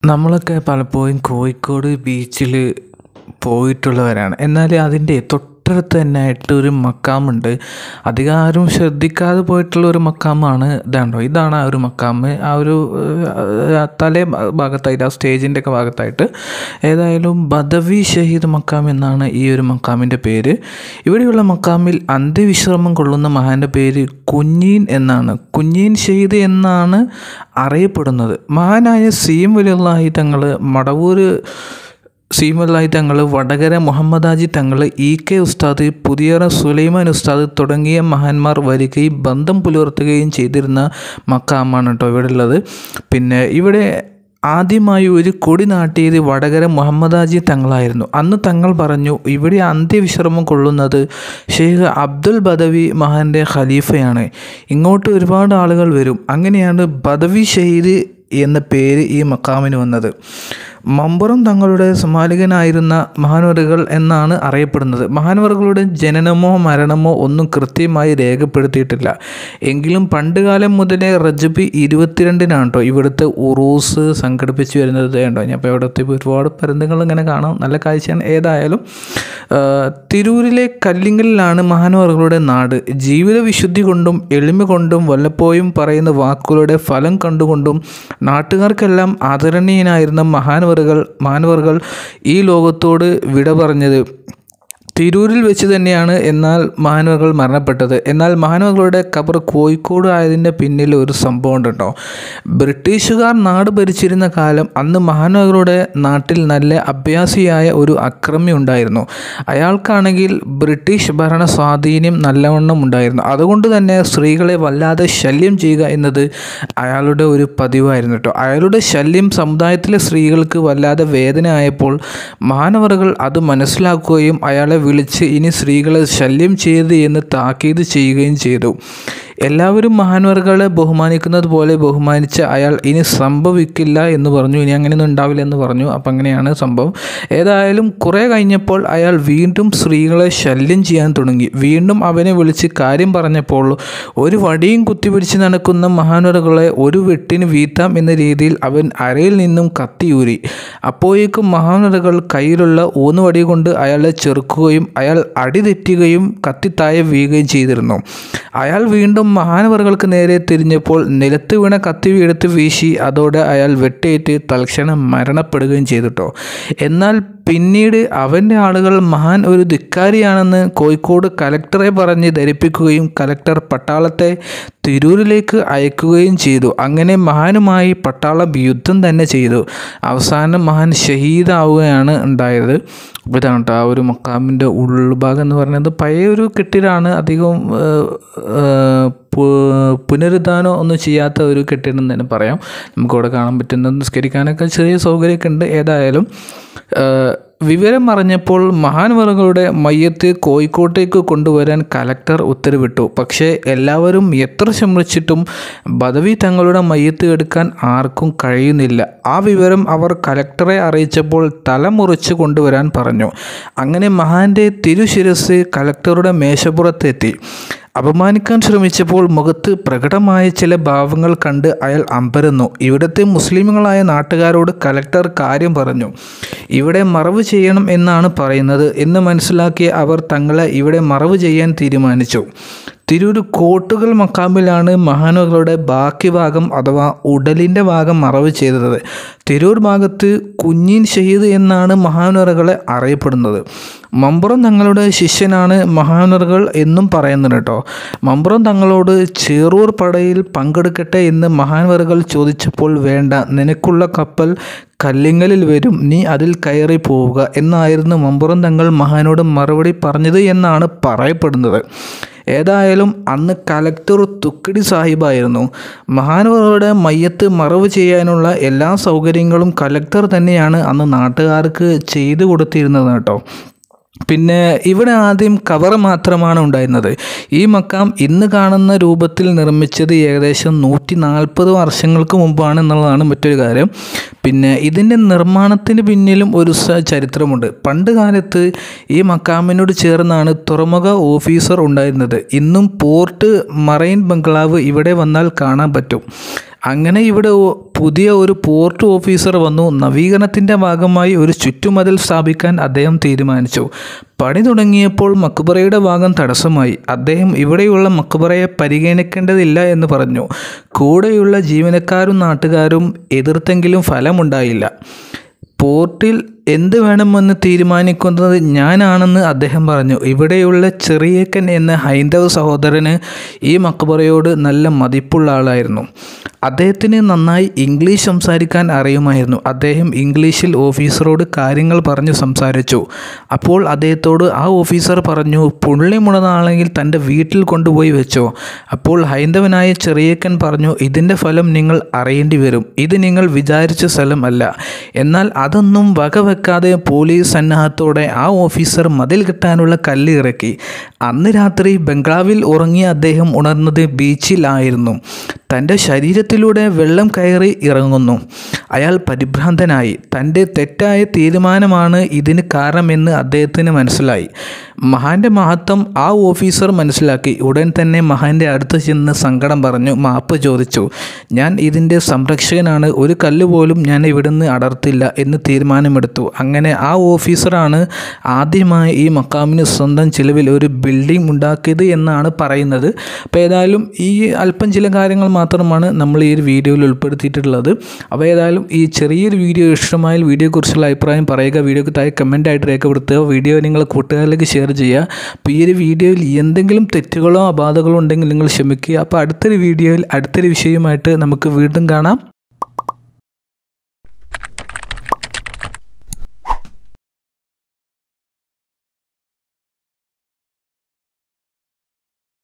നമ്മളൊക്കെ പലപ്പോഴും കോഴിക്കോട് ബീച്ചിൽ പോയിട്ടുള്ളവരാണ് എന്നാൽ അതിൻ്റെ തൊട്ടടുത്ത് തന്നെ ആയിട്ട് ഒരു മക്കാമുണ്ട് അധികം ആരും ശ്രദ്ധിക്കാതെ പോയിട്ടുള്ള ഒരു മക്കാമാണ് ഇതാണ്ടോ ഇതാണ് ആ ഒരു മക്കാമ് ആ ഒരു ഏഹ്, തലേ ഭാഗത്തായിട്ട് ആ സ്റ്റേജിൻ്റെ ഒക്കെ ഭാഗത്തായിട്ട് ഏതായാലും ബദവി ഷഹീദ് മക്കാം എന്നാണ് ഈ ഒരു മക്കാമിൻ്റെ പേര് ഇവിടെയുള്ള മക്കാമിൽ അന്ത്യവിശ്രമം കൊള്ളുന്ന മഹാൻ്റെ പേര് കുഞ്ഞീൻ എന്നാണ് കുഞ്ഞീൻ ഷഹീദ് എന്നാണ് അറിയപ്പെടുന്നത് മഹാനായ സീം വലിയുള്ളാഹി തങ്ങൾ മടവൂർ സീമല്ലായി തങ്ങൾ വടകര മുഹമ്മദാജി തങ്ങൾ ഇ കെ ഉസ്താദ് പുതിയറ സുലൈമാൻ ഉസ്താദ് തുടങ്ങിയ മഹാന്മാർ വരികയും ബന്ധം പുലർത്തുകയും ചെയ്തിരുന്ന മക്കാമാണ് കേട്ടോ ഇവിടെ ഉള്ളത് പിന്നെ ഇവിടെ ആദ്യമായി ഒരു കൊടി നാട്ടിയത് വടകര മുഹമ്മദാജി തങ്ങളായിരുന്നു അന്ന് തങ്ങൾ പറഞ്ഞു ഇവിടെ അന്ത്യവിശ്രമം കൊള്ളുന്നത് ഷെയ്ഖ് അബ്ദുൽ ബദവി മഹാൻ്റെ ഖലീഫയാണ് ഇങ്ങോട്ട് ഒരുപാട് ആളുകൾ വരും അങ്ങനെയാണ് ബദവി ഷഹീദ് എന്ന പേര് ഈ മക്കാമിന് വന്നത് മമ്പുറം തങ്ങളുടെ സമാലികനായിരുന്ന മഹാനവറുകൾ എന്നാണ് അറിയപ്പെടുന്നത് മഹാനവറുകളുടെ ജനനമോ മരണമോ ഒന്നും കൃത്യമായി രേഖപ്പെടുത്തിയിട്ടില്ല എങ്കിലും പണ്ടുകാലം മുതലേ റജബി ഇരുപത്തിരണ്ടിനാണ് കേട്ടോ ഇവിടുത്തെ ഉറൂസ് സംഘടിപ്പിച്ച് വരുന്നത് ഉണ്ടോ ഞാൻ ഇപ്പോൾ ഇവിടുത്തെ ഒരുപാട് പരന്തുകൾ ഇങ്ങനെ കാണാം നല്ല കാഴ്ചയാണ് ഏതായാലും ആ, തിരൂരിലെ കല്ലിങ്കലിലാണ് മഹാനവറുകളുടെ നാട് ജീവിത വിശുദ്ധി കൊണ്ടും എളിമ കൊണ്ടും വല്ലപ്പോഴും പറയുന്ന വാക്കുകളുടെ ഫലം കണ്ടുകൊണ്ടും നാട്ടുകാർക്കെല്ലാം ആദരണീയനായിരുന്ന മഹാനവറുകൾ മഹാനവറുകൾ ഈ ലോകത്തോട് വിട പറഞ്ഞത് തിരൂരിൽ വെച്ച് തന്നെയാണ് എന്നാൽ മഹാനവകൾ മരണപ്പെട്ടത് എന്നാൽ മഹാനവകളുടെ ഖബർ കോഴിക്കോട് ആയതിൻ്റെ പിന്നിൽ ഒരു സംഭവം ഉണ്ട് കേട്ടോ ബ്രിട്ടീഷുകാർ നാട് ഭരിച്ചിരുന്ന കാലം അന്ന് മഹാനവകളുടെ നാട്ടിൽ നല്ല അഭ്യാസിയായ ഒരു അക്രമി ഉണ്ടായിരുന്നു അയാൾക്കാണെങ്കിൽ ബ്രിട്ടീഷ് ഭരണ സ്വാധീനം നല്ലവണ്ണം ഉണ്ടായിരുന്നു അതുകൊണ്ട് തന്നെ സ്ത്രീകളെ വല്ലാതെ ശല്യം ചെയ്യുക എന്നത് അയാളുടെ ഒരു പതിവായിരുന്നു കേട്ടോ അയാളുടെ ശല്യം സമുദായത്തിലെ സ്ത്രീകൾക്ക് വല്ലാതെ വേദന ആയപ്പോൾ മഹാനവറുകൾ അത് മനസ്സിലാക്കുകയും അയാളെ വിളിച്ച് ഇനി സ്ത്രീകളെ ശല്യം ചെയ്ത് എന്ന് താക്കീത് ചെയ്യുകയും ചെയ്തു എല്ലാവരും മഹാനവറുകളെ ബഹുമാനിക്കുന്നത് പോലെ ബഹുമാനിച്ച അയാൾ ഇനി സംഭവിക്കില്ല എന്ന് പറഞ്ഞു ഇനി അങ്ങനെയൊന്നും ഉണ്ടാവില്ല എന്ന് പറഞ്ഞു അപ്പം അങ്ങനെയാണ് സംഭവം ഏതായാലും കുറേ കഴിഞ്ഞപ്പോൾ അയാൾ വീണ്ടും സ്ത്രീകളെ ശല്യം ചെയ്യാൻ തുടങ്ങി വീണ്ടും അവനെ വിളിച്ച് കാര്യം പറഞ്ഞപ്പോൾ ഒരു വടിയും കുത്തിപ്പിടിച്ച് നടക്കുന്ന മഹാനവറുകളെ ഒരു വെട്ടിന് വീത്താം എന്ന രീതിയിൽ അവൻ അരയിൽ നിന്നും കത്തിയൂരി അപ്പോഴേക്കും മഹാനവറുകൾ കയ്യിലുള്ള ഊന്നുവടി കൊണ്ട് അയാളെ ചെറുക്കുകയും അയാൾ അടി തെറ്റുകയും കത്തിത്താഴെ വീഴുകയും ചെയ്തിരുന്നു അയാൾ വീണ്ടും മഹാനവറുകൾക്ക് നേരെ തിരിഞ്ഞപ്പോൾ നിലത്ത് വീണ കത്തി എടുത്ത് വീശി അതോടെ അയാൾ വെട്ടേറ്റ് തൽക്ഷണം മരണപ്പെടുകയും ചെയ്തിട്ടോ എന്നാൽ പിന്നീട് അവൻ്റെ ആളുകൾ മഹാൻ ഒരു ധിക്കാരിയാണെന്ന് കോഴിക്കോട് കലക്ടറെ പറഞ്ഞ് ധരിപ്പിക്കുകയും കലക്ടർ പട്ടാളത്തെ തിരൂരിലേക്ക് അയക്കുകയും ചെയ്തു അങ്ങനെ മഹാനുമായി പട്ടാളം യുദ്ധം തന്നെ ചെയ്തു അവസാനം മഹാൻ ഷഹീദാവുകയാണ് ഉണ്ടായത് അപ്പോൾ ഇതാണ് കേട്ടോ ആ ഒരു മക്കാമിൻ്റെ ഉൾഭാഗം എന്ന് പറയുന്നത് പഴയ ഒരു കെട്ടിടമാണ് അധികം ഏഹ്, ഏഹ്, പു- പുനരുദ്ധാനം ഒന്നും ചെയ്യാത്ത ഒരു കെട്ടിടം എന്ന് തന്നെ പറയാം നമുക്കിവിടെ കാണാൻ പറ്റുന്ന നിസ്കരിക്കാനൊക്കെ ചെറിയ സൗകര്യമൊക്കെ ഉണ്ട് ഏതായാലും ഏഹ്, വിവരം അറിഞ്ഞപ്പോൾ മഹാൻവറുകളുടെ മയ്യത്ത് കോഴിക്കോട്ടേക്ക് കൊണ്ടുവരാൻ കലക്ടർ ഉത്തരവിട്ടു പക്ഷേ എല്ലാവരും എത്ര ശ്രമിച്ചിട്ടും ബദവി തങ്ങളുടെ മയ്യത്ത് എടുക്കാൻ ആർക്കും കഴിയുന്നില്ല ആ വിവരം അവർ കലക്ടറെ അറിയിച്ചപ്പോൾ തല മുറിച്ച് കൊണ്ടുവരാൻ പറഞ്ഞു അങ്ങനെ മഹാന്റെ തിരുശിരസ് കലക്ടറുടെ മേശപ്പുറത്തെത്തി അപമാനിക്കാൻ ശ്രമിച്ചപ്പോൾ മുഖത്ത് പ്രകടമായ ചില ഭാവങ്ങൾ കണ്ട് അയാൾ അമ്പരന്നു ഇവിടുത്തെ മുസ്ലിമുകളായ നാട്ടുകാരോട് കലക്ടർ കാര്യം പറഞ്ഞു ഇവിടെ മറവ് ചെയ്യണം എന്നാണ് പറയുന്നത് എന്ന് മനസ്സിലാക്കിയ അവർ തങ്ങളെ ഇവിടെ മറവ് ചെയ്യാൻ തീരുമാനിച്ചു തിരൂർ കോട്ടുകൾ മക്കാമ്പിലാണ് മഹാനുകളുടെ ബാക്കി ഭാഗം അഥവാ ഉടലിൻ്റെ ഭാഗം മറവ് ചെയ്തത് തിരൂർ ഭാഗത്ത് കുഞ്ഞീൻ ഷഹീദ് എന്നാണ് മഹാനുറകളെ അറിയപ്പെടുന്നത് മമ്പുറം തങ്ങളുടെ ശിഷ്യനാണ് മഹാനുറകൾ എന്നും പറയുന്നുണ്ട് കേട്ടോ മമ്പുറം തങ്ങളോട് ചേറൂർ പടയിൽ പങ്കെടുക്കട്ടെ എന്ന് മഹാൻവറുകൾ ചോദിച്ചപ്പോൾ വേണ്ട നിനക്കുള്ള കപ്പൽ കല്ലിങ്ങലിൽ വരും നീ അതിൽ കയറി പോവുക എന്നായിരുന്നു മമ്പുറം തങ്ങൾ മഹാനോട് മറുപടി പറഞ്ഞത് എന്നാണ് പറയപ്പെടുന്നത് ഏതായാലും അന്ന് കലക്ടർ തുക്കടി സാഹിബായിരുന്നു മഹാനവറുടെ മയ്യത്ത് മറവ് ചെയ്യാനുള്ള എല്ലാ സൗകര്യങ്ങളും കലക്ടർ തന്നെയാണ് അന്ന് നാട്ടുകാർക്ക് ചെയ്തു കൊടുത്തിരുന്നത് കേട്ടോ പിന്നെ ഇവിടെ ആദ്യം കവർ മാത്രമാണ് ഉണ്ടായിരുന്നത് ഈ മക്കാം ഇന്ന് കാണുന്ന രൂപത്തിൽ നിർമ്മിച്ചത് ഏകദേശം നൂറ്റി നാൽപ്പത് വർഷങ്ങൾക്ക് മുമ്പാണ് എന്നുള്ളതാണ് മറ്റൊരു കാര്യം പിന്നെ ഇതിൻ്റെ നിർമ്മാണത്തിന് പിന്നിലും ഒരു സ- ചരിത്രമുണ്ട് പണ്ട് കാലത്ത് ഈ മക്കാമിനോട് ചേർന്നാണ് തുറമുഖ ഓഫീസർ ഉണ്ടായിരുന്നത് ഇന്നും പോർട്ട് മറൈൻ ബംഗ്ലാവ് ഇവിടെ വന്നാൽ കാണാൻ പറ്റും അങ്ങനെ ഇവിടെ ഒ- പുതിയ ഒരു പോർട്ട് ഓഫീസർ വന്നു നവീകരണത്തിൻ്റെ ഭാഗമായി ഒരു ചുറ്റുമതിൽ സ്ഥാപിക്കാൻ അദ്ദേഹം തീരുമാനിച്ചു പണി തുടങ്ങിയപ്പോൾ മക്ബറയുടെ ഭാഗം തടസ്സമായി അദ്ദേഹം ഇവിടെയുള്ള മക്ബറയെ പരിഗണിക്കേണ്ടതില്ല എന്ന് പറഞ്ഞു കൂടെയുള്ള ജീവനക്കാരും നാട്ടുകാരും എതിർത്തെങ്കിലും ഫലമുണ്ടായില്ല പോർട്ടിൽ എന്ത് വേണമെന്ന് തീരുമാനിക്കുന്നത് ഞാനാണെന്ന് അദ്ദേഹം പറഞ്ഞു ഇവിടെയുള്ള ചെറിയക്കൻ എന്ന ഹൈന്ദവ സഹോദരന് ഈ മക്ബറയോട് നല്ല മതിപ്പുള്ള ആളായിരുന്നു അദ്ദേഹത്തിന് നന്നായി ഇംഗ്ലീഷ് സംസാരിക്കാൻ അറിയുമായിരുന്നു അദ്ദേഹം ഇംഗ്ലീഷിൽ ഓഫീസറോട് കാര്യങ്ങൾ പറഞ്ഞു സംസാരിച്ചു അപ്പോൾ അദ്ദേഹത്തോട് ആ ഓഫീസർ പറഞ്ഞു പുള്ളിമുണനാണെങ്കിൽ തൻ്റെ വീട്ടിൽ കൊണ്ടുപോയി വെച്ചോ അപ്പോൾ ഹൈന്ദവനായ ചെറിയക്കൻ പറഞ്ഞു ഇതിൻ്റെ ഫലം നിങ്ങൾ അറിയേണ്ടി വരും ഇത് നിങ്ങൾ വിചാരിച്ച സ്ഥലമല്ല എന്നാൽ അതൊന്നും വകവെക്കാതെ പോലീസ് സന്നാഹത്തോടെ ആ ഓഫീസർ മതിൽ കെട്ടാനുള്ള കല്ല് ഇറക്കി അന്ന് രാത്രി ബംഗ്ലാവിൽ ഉറങ്ങിയ അദ്ദേഹം ഉണർന്നത് ബീച്ചിലായിരുന്നു തൻ്റെ ശരീരത്തിലൂടെ വെള്ളം കയറി ഇറങ്ങുന്നു അയാൾ പരിഭ്രാന്തനായി തൻ്റെ തെറ്റായ തീരുമാനമാണ് ഇതിന് കാരണമെന്ന് അദ്ദേഹത്തിന് മനസ്സിലായി മഹാൻ്റെ മഹത്വം ആ ഓഫീസർ മനസ്സിലാക്കി ഉടൻ തന്നെ മഹാൻ്റെ അടുത്ത് ചെന്ന് സങ്കടം പറഞ്ഞു മാപ്പ് ചോദിച്ചു ഞാൻ ഇതിൻ്റെ സംരക്ഷകനാണ് ഒരു കല്ല് പോലും ഞാൻ ഇവിടുന്ന് അടർത്തില്ല എന്ന് തീരുമാനമെടുത്തു അങ്ങനെ ആ ഓഫീസറാണ് ആദ്യമായി ഈ മക്കാമിന് സ്വന്തം ചിലവിൽ ഒരു ബിൽഡിംഗ് ഉണ്ടാക്കിയത് എന്നാണ് പറയുന്നത് അപ്പോൾ ഏതായാലും ഈ അല്പം ചില കാര്യങ്ങൾ മാത്രമാണ് നമ്മൾ ഈ ഒരു വീഡിയോയിൽ ഉൾപ്പെടുത്തിയിട്ടുള്ളത് അപ്പോൾ ഏതായാലും ഈ ചെറിയൊരു വീഡിയോ ഇഷ്ടമായാൽ വീഡിയോയെക്കുറിച്ചുള്ള അഭിപ്രായം പറയുക വീഡിയോക്ക് താഴെ കമൻ്റായിട്ട് രേഖപ്പെടുത്തുക വീഡിയോ നിങ്ങൾ കൂട്ടുകാരിലേക്ക് ഷെയർ ചെയ്യുക അപ്പോൾ ഈ ഒരു വീഡിയോയിൽ എന്തെങ്കിലും തെറ്റുകളോ അപാധകളോ ഉണ്ടെങ്കിൽ നിങ്ങൾ ക്ഷമിക്കുക അപ്പോൾ അടുത്തൊരു വീഡിയോയിൽ അടുത്തൊരു വിഷയവുമായിട്ട് നമുക്ക് വീണ്ടും കാണാം